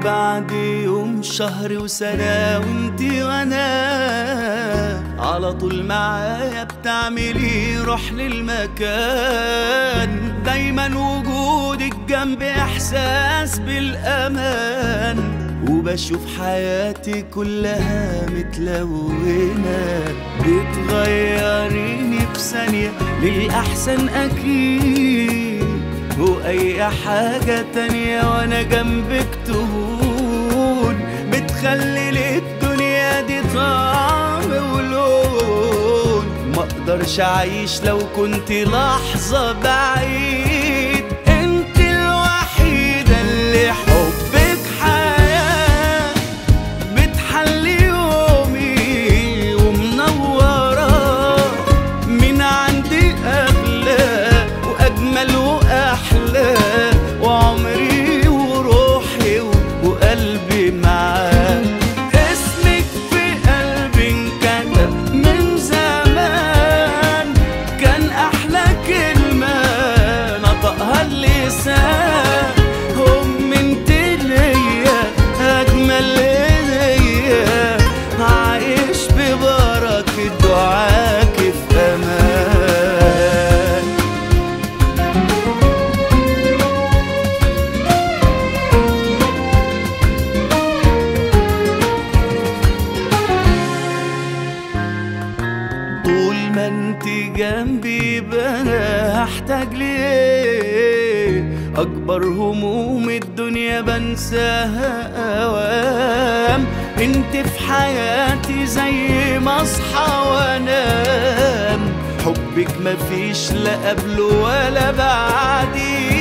بعد يوم شهر وسنة وانتي وانا على طول معايا بتعملي روح للمكان دايما وجودك جنبي احساس بالامان وبشوف حياتي كلها متلونة بتغيريني في ثانية للأحسن أكيد وأي حاجة تانية وأنا جنبك تهون بتخلي للدنيا دي طعم ولون مقدرش أعيش لو كنت لحظة بعيد انت الوحيدة اللي حبك حياة بتحلي يومي ومنورة من عندي أغلى وأجمل وأحلى وعمري وروحي وقلبي معاك اسمك في قلبي انكتب من زمان كان أحلى كلمة نطقها اللسان هم انت ليا أجمل ليا عايش ببركة دعاك في أمان طول ما انت جنبي يبقى انا هحتاج ليه اكبر هموم الدنيا بنساها اوام انت في حياتي زي ما اصحى وانام حبك مفيش لا قبله ولا بعديه